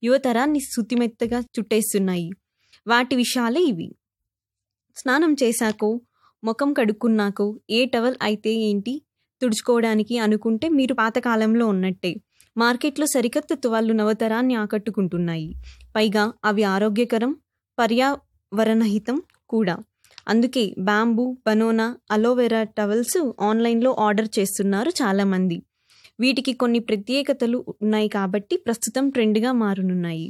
యువతరాన్ని శుతిమెత్తగా చుట్టేస్తున్నాయి వాటి విషయాలే ఇవి స్నానం చేశాకో ముఖం కడుక్కున్నాకో ఏ టవల్ అయితే ఏంటి తుడుచుకోవడానికి అనుకుంటే మీరు పాతకాలంలో ఉన్నట్టే మార్కెట్లో సరికొత్త తువాళ్ళు నవతరాన్ని ఆకట్టుకుంటున్నాయి పైగా అవి ఆరోగ్యకరం పర్యావరణహితం కూడా అందుకే బ్యాంబూ బనోనా అలోవెరా టవల్స్ ఆన్లైన్లో ఆర్డర్ చేస్తున్నారు చాలామంది వీటికి కొన్ని ప్రత్యేకతలు ఉన్నాయి కాబట్టి ప్రస్తుతం ట్రెండ్గా మారనున్నాయి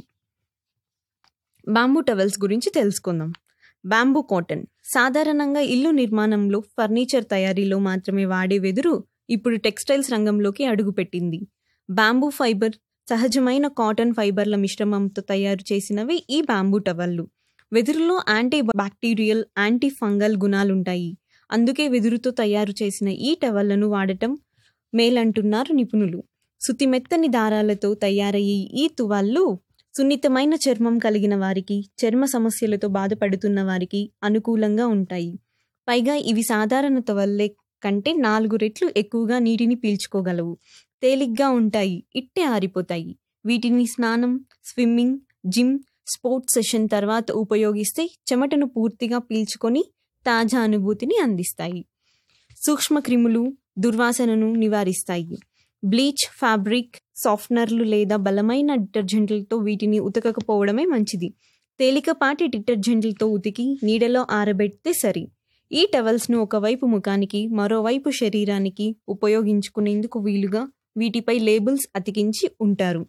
బాంబూ టవల్స్ గురించి తెలుసుకుందాం బాంబూ కాటన్ సాధారణంగా ఇల్లు నిర్మాణంలో ఫర్నిచర్ తయారీలో మాత్రమే వాడే వెదురు ఇప్పుడు టెక్స్టైల్స్ రంగంలోకి అడుగుపెట్టింది బాంబూ ఫైబర్ సహజమైన కాటన్ ఫైబర్ల మిశ్రమంతో తయారు చేసినవి ఈ బాంబూ టవల్లు వెదురులో యాంటీ బ్యాక్టీరియల్ యాంటీ ఫంగల్ గుణాలుంటాయి అందుకే వెదురుతో తయారు చేసిన ఈ టవల్లను వాడటం మేలంటున్నారు నిపుణులు సుతిమెత్తని దారాలతో తయారయ్యే ఈ తువాళ్ళు సున్నితమైన చర్మం కలిగిన వారికి చర్మ సమస్యలతో బాధపడుతున్న వారికి అనుకూలంగా ఉంటాయి పైగా ఇవి సాధారణ తువల్లే కంటే నాలుగు రెట్లు ఎక్కువగా నీటిని పీల్చుకోగలవు తేలిగ్గా ఉంటాయి ఇట్టే ఆరిపోతాయి వీటిని స్నానం స్విమ్మింగ్ జిమ్ స్పోర్ట్స్ సెషన్ తర్వాత ఉపయోగిస్తే చెమటను పూర్తిగా పీల్చుకొని తాజా అనుభూతిని అందిస్తాయి సూక్ష్మ క్రిములు దుర్వాసనను నివారిస్తాయి బ్లీచ్ ఫ్యాబ్రిక్ సాఫ్ట్నర్లు లేదా బలమైన డిటర్జెంట్లతో వీటిని ఉతకకపోవడమే మంచిది తేలికపాటి డిటర్జెంట్లతో ఉతికి నీడలో ఆరబెడితే సరి ఈ టవల్స్ను ఒకవైపు ముఖానికి మరోవైపు శరీరానికి ఉపయోగించుకునేందుకు వీలుగా వీటిపై లేబుల్స్ అతికించి ఉంటారు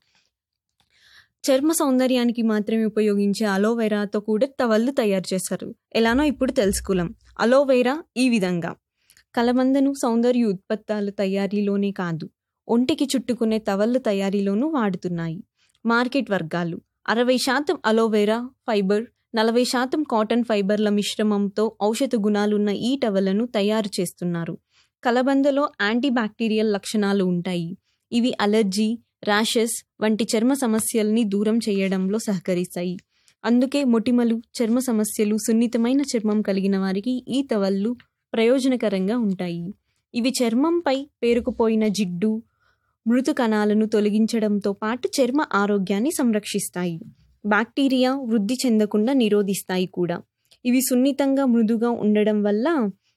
చర్మ సౌందర్యానికి మాత్రమే ఉపయోగించే అలోవెరాతో కూడా టవల్లు తయారు చేస్తారు ఎలానో ఇప్పుడు తెలుసుకున్నాం అలోవెరా ఈ విధంగా కలబందను సౌందర్య ఉత్పత్తుల తయారీలోనే కాదు ఒంటికి చుట్టుకునే టవల్లు తయారీలోనూ వాడుతున్నాయి మార్కెట్ వర్గాలు అరవై శాతం అలోవెరా ఫైబర్ నలభై శాతం కాటన్ ఫైబర్ల మిశ్రమంతో ఔషధ గుణాలున్న ఈ టవలను తయారు చేస్తున్నారు కలబందలో యాంటీ బ్యాక్టీరియల్ లక్షణాలు ఉంటాయి ఇవి అలర్జీ ర్యాషెస్ వంటి చర్మ సమస్యల్ని దూరం చేయడంలో సహకరిస్తాయి అందుకే మొటిమలు చర్మ సమస్యలు సున్నితమైన చర్మం కలిగిన వారికి ఈ టవల్లు ప్రయోజనకరంగా ఉంటాయి ఇవి చర్మంపై పేరుకుపోయిన జిడ్డు మృదు కణాలను తొలగించడంతో పాటు చర్మ ఆరోగ్యాన్ని సంరక్షిస్తాయి బ్యాక్టీరియా వృద్ధి చెందకుండా నిరోధిస్తాయి కూడా ఇవి సున్నితంగా మృదుగా ఉండడం వల్ల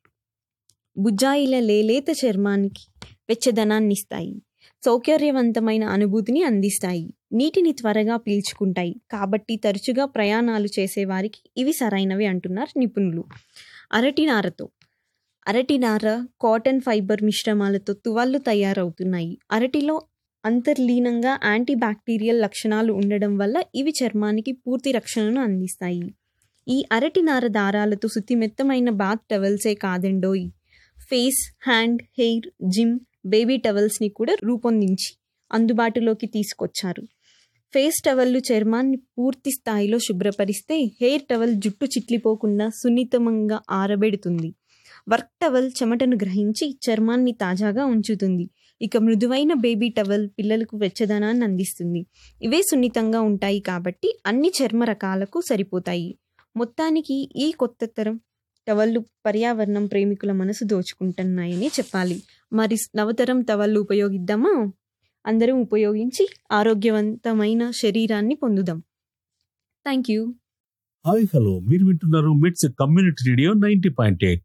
బుజ్జాయిల లేలేత చర్మానికి వెచ్చదనాన్ని ఇస్తాయి సౌకర్యవంతమైన అనుభూతిని అందిస్తాయి నీటిని త్వరగా పీల్చుకుంటాయి కాబట్టి తరచుగా ప్రయాణాలు చేసేవారికి ఇవి సరైనవి అంటున్నారు నిపుణులు అరటినారతో అరటినార కాటన్ ఫైబర్ మిశ్రమాలతో తువాళ్ళు తయారవుతున్నాయి అరటిలో అంతర్లీనంగా యాంటీ బ్యాక్టీరియల్ లక్షణాలు ఉండడం వల్ల ఇవి చర్మానికి పూర్తి రక్షణను అందిస్తాయి ఈ అరటినార దారాలతో శుతిమెత్తమైన బాత్ టవల్సే కాదండోయ్ face hand hair gym baby టవల్స్ని కూడా రూపొందించి అందుబాటులోకి తీసుకొచ్చారు ఫేస్ టవల్లు చర్మాన్ని పూర్తి స్థాయిలో శుభ్రపరిస్తే హెయిర్ టవల్ జుట్టు చిట్లిపోకుండా సున్నితంగా ఆరబెడుతుంది వర్క్ టవల్ చెమటను గ్రహించి చర్మాన్ని తాజాగా ఉంచుతుంది ఇక మృదువైన బేబీ టవల్ పిల్లలకు వెచ్చదనాన్ని అందిస్తుంది ఇవే సున్నితంగా ఉంటాయి కాబట్టి అన్ని చర్మ రకాలకు సరిపోతాయి మొత్తానికి ఈ కొత్త తరం టవళ్ళు పర్యావరణం ప్రేమికుల మనసు దోచుకుంటున్నాయని చెప్పాలి మరి నవతరం టవళ్ళు ఉపయోగిద్దామా అందరం ఉపయోగించి ఆరోగ్యవంతమైన శరీరాన్ని పొందుదాం థ్యాంక్ యూ హాయ్ హలో మీరు వింటున్నారు MITS community radio ninety point eight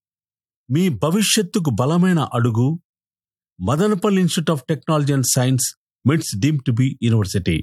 మీ భవిష్యత్తుకు బలమైన అడుగు Madanapalle institute of technology and science MITS deemed to be university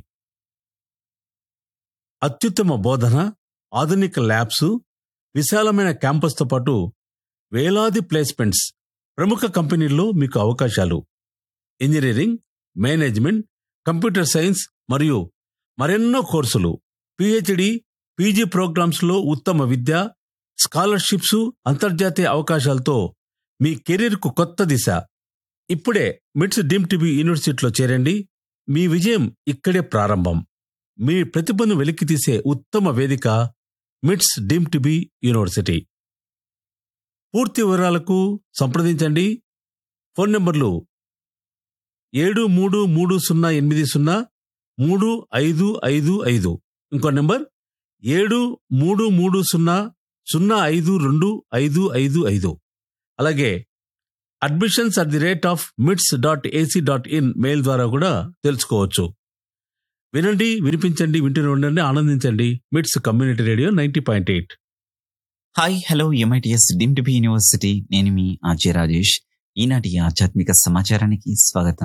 అత్యుత్తమ బోధన ఆధునిక ల్యాబ్స్ విశాలమైన క్యాంపస్తో పాటు వేలాది ప్లేస్మెంట్స్ ప్రముఖ కంపెనీల్లో మీకు అవకాశాలు ఇంజనీరింగ్ మేనేజ్మెంట్ కంప్యూటర్ సైన్స్ మరియు మరెన్నో కోర్సులు పిహెచ్డి పీజీ ప్రోగ్రామ్స్లో ఉత్తమ విద్య స్కాలర్షిప్స్ అంతర్జాతీయ అవకాశాలతో మీ కెరీర్కు కొత్త దిశ ఇప్పుడే మిట్స్ డీమ్ టీబీ యూనివర్సిటీలో చేరండి మీ విజయం ఇక్కడే ప్రారంభం మీ ప్రతిభను వెలికితీసే ఉత్తమ వేదిక మిట్స్ డీమ్ టీబీ యూనివర్సిటీ పూర్తి వివరాలకు సంప్రదించండి ఫోన్ నంబర్లు ఏడు మూడు మూడు సున్నా ఎనిమిది సున్నా మూడు ఐదు ఐదు ఐదు ఇంకో నెంబర్ ఏడు మూడు మూడు సున్నా సున్నా ఐదు రెండు ఐదు ఐదు ఐదు అలాగే admissions at the rate of MITS dot AC dot dot in mail కూడా తెలుసుకోవచ్చు వినండి వినిపించండి వింటూనే ఉండండి ఆనందించండి MITS community radio ninety point eight hi hello MITS deemed to be university నేను మీ ఆర్జే రాజేష్ ఈనాటి ఆధ్యాత్మిక సమాచారానికి స్వాగతం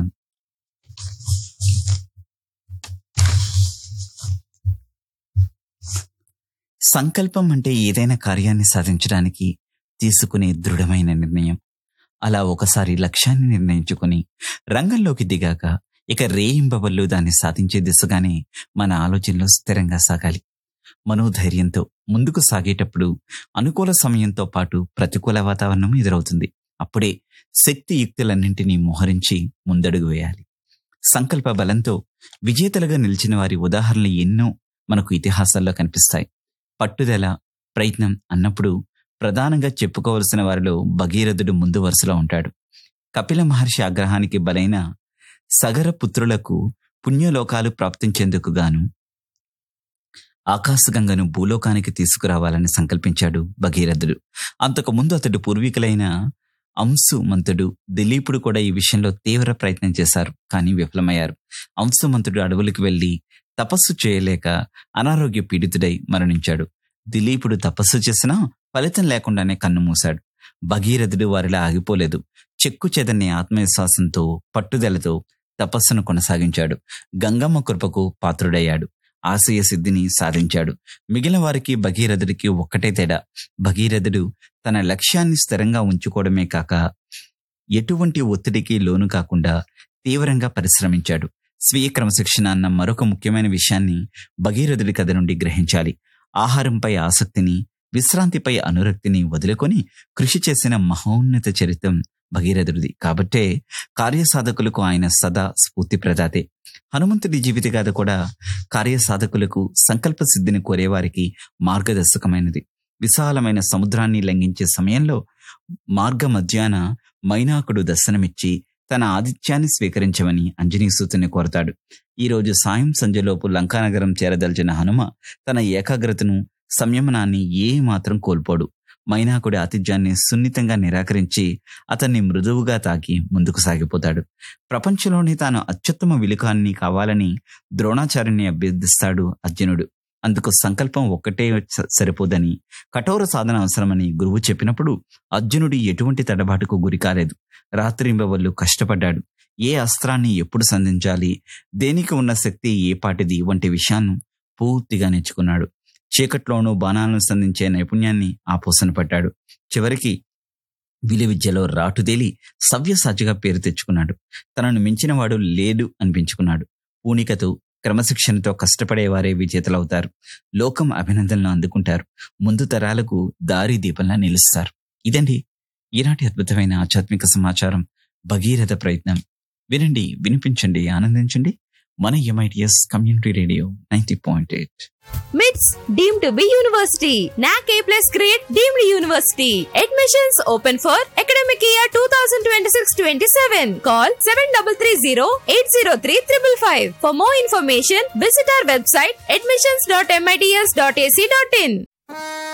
సంకల్పం అంటే ఏదైనా కార్యాన్ని సాధించడానికి తీసుకునే దృఢమైన నిర్ణయం అలా ఒకసారి లక్ష్యాన్ని నిర్ణయించుకుని రంగంలోకి దిగాక ఇక రేయింబవళ్ళు దాన్ని సాధించే దిశగానే మన ఆలోచనలు స్థిరంగా సాగాలి మనోధైర్యంతో ముందుకు సాగేటప్పుడు అనుకూల సమయంతో పాటు ప్రతికూల వాతావరణం ఎదురవుతుంది అప్పుడే శక్తి యుక్తులన్నింటినీ మోహరించి ముందడుగు వేయాలి సంకల్ప బలంతో విజేతలుగా నిలిచిన వారి ఉదాహరణలు ఎన్నో మనకు ఇతిహాసాల్లో కనిపిస్తాయి పట్టుదల ప్రయత్నం అన్నప్పుడు ప్రధానంగా చెప్పుకోవలసిన వారిలో భగీరథుడు ముందు వరుసలో ఉంటాడు కపిల మహర్షి ఆగ్రహానికి బలైన సగర పుత్రులకు పుణ్యలోకాలు ప్రాప్తించేందుకు గాను ఆకాశగంగను భూలోకానికి తీసుకురావాలని సంకల్పించాడు భగీరథుడు అంతకు ముందు అతడు పూర్వీకులైన అంశుమంతుడు దిలీపుడు కూడా ఈ విషయంలో తీవ్ర ప్రయత్నం చేశారు కానీ విఫలమయ్యారు అంశుమంతుడు అడవులకు వెళ్లి తపస్సు చేయలేక అనారోగ్య పీడితుడై మరణించాడు దిలీపుడు తపస్సు చేసినా ఫలితం లేకుండానే కన్ను మూశాడు భగీరథుడు వారిలా ఆగిపోలేదు చెక్కు చెదన్ని ఆత్మవిశ్వాసంతో పట్టుదలతో తపస్సును కొనసాగించాడు గంగమ్మ కృపకు పాత్రుడయ్యాడు ఆశయ సిద్ధిని సాధించాడు మిగిలిన వారికి భగీరథుడికి ఒక్కటే తేడా భగీరథుడు తన లక్ష్యాన్ని స్థిరంగా ఉంచుకోవడమే కాక ఎటువంటి ఒత్తిడికి లోను కాకుండా తీవ్రంగా పరిశ్రమించాడు స్వీయ క్రమశిక్షణ అన్న మరొక ముఖ్యమైన విషయాన్ని భగీరథుడి కథ నుండి గ్రహించాలి ఆహారంపై ఆసక్తిని విశ్రాంతిపై అనురక్తిని వదులుకొని కృషి చేసిన మహోన్నత చరిత్రం భగీరథుడిది కాబట్టే కార్యసాధకులకు ఆయన సదా స్ఫూర్తి ప్రదాతే హనుమంతుడి జీవిత గాథ కూడా కార్యసాధకులకు సంకల్ప సిద్ధిని కోరేవారికి మార్గదర్శకమైనది విశాలమైన సముద్రాన్ని లంఘించే సమయంలో మార్గ మధ్యాన మైనాకుడు దర్శనమిచ్చి తన ఆతిథ్యాన్ని స్వీకరించమని అంజనీసూతుని కోరతాడు ఈ రోజు సాయం సంధ్యలోపు లంకానగరం చేరదలిచిన హనుమ తన ఏకాగ్రతను సంయమనాన్ని ఏ మాత్రం కోల్పోడు మైనాకుడి ఆతిథ్యాన్ని సున్నితంగా నిరాకరించి అతన్ని మృదువుగా తాకి ముందుకు సాగిపోతాడు ప్రపంచంలోని తాను అత్యుత్తమ విలుకాన్ని కావాలని ద్రోణాచార్యుని అభ్యర్థిస్తాడు అర్జునుడు అందుకు సంకల్పం ఒక్కటే స- సరిపోదని కఠోర సాధన అవసరమని గురువు చెప్పినప్పుడు అర్జునుడు ఎటువంటి తడబాటుకు గురి కాలేదు రాత్రింబవళ్ళు కష్టపడ్డాడు ఏ అస్త్రాన్ని ఎప్పుడు సంధించాలి దేనికి ఉన్న శక్తి ఏ పాటిది వంటి విషయాన్ని పూర్తిగా నేర్చుకున్నాడు చీకట్లోనూ బాణాలను సంధించే నైపుణ్యాన్ని ఆపోసన పట్టాడు చివరికి విలు విద్యలో రాటుదేలి సవ్యసాచిగా పేరు తెచ్చుకున్నాడు తనను మించినవాడు లేడు అనిపించుకున్నాడు పూనికతో క్రమశిక్షణతో కష్టపడేవారే విజేతలవుతారు లోకం అభినందనలు అందుకుంటారు ముందు తరాలకు దారి దీపంలా నిలుస్తారు ఇదండి ఈనాటి అద్భుతమైన ఆధ్యాత్మిక సమాచారం భగీరథ ప్రయత్నం వినండి వినిపించండి ఆనందించండి మన MITS community radio ninety point eight MITS deemed to be university NAAC A plus grade deemed university admissions open for academic year two thousand twenty six twenty seven call seven double three zero eight zero three triple five for more information visit our website admissions dot MITS dot AC dot in